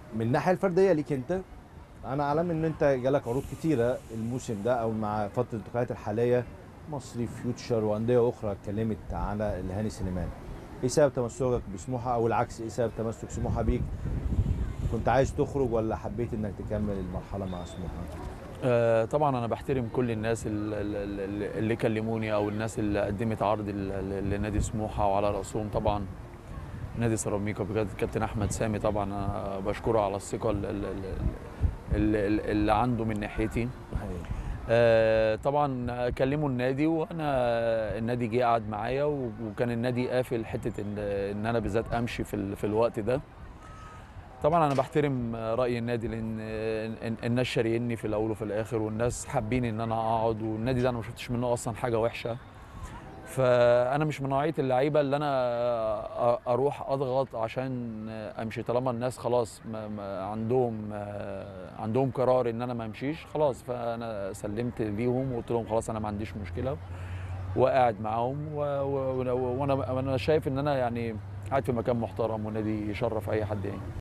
من الناحيه الفرديه ليك انت انا اعلم ان انت جالك عروض كتيره الموسم ده او مع فتره الانتقالات الحاليه مصري فيوتشر وانديه اخرى اتكلمت على الهاني سليمان ايه سبب تمسكك بسموحه او العكس ايه سبب تمسك سموحه بيك كنت عايز تخرج ولا حبيت انك تكمل المرحله مع سموحه آه، طبعا انا بحترم كل الناس ال- ال- ال- اللي كلموني او الناس اللي قدمت عرض ل- ل- لنادي سموحه وعلى راسهم طبعا نادي سيراميكا بجد كابتن احمد سامي طبعا أنا بشكره على الثقه ال- ال- ال- ال- ال- اللي عنده من ناحيتي آه، طبعا كلموا النادي وانا النادي جه قعد معايا و- وكان النادي قافل حته ان ان انا بالذات امشي في ال- في الوقت ده طبعا انا بحترم راي النادي لان ال- الناس شاريني في الاول وفي الاخر والناس حابين ان انا اقعد والنادي ده انا ما شفتش منه اصلا حاجه وحشه فانا مش من نوعيه اللعيبه اللي انا أ- اروح اضغط عشان امشي طالما الناس خلاص ما ما عندهم عندهم قرار ان انا ما امشيش خلاص فانا سلمت ليهم وقلت لهم خلاص انا ما عنديش مشكله وقاعد معاهم و- و- وانا وانا شايف ان انا يعني قاعد في مكان محترم ونادي يشرف اي حد يعني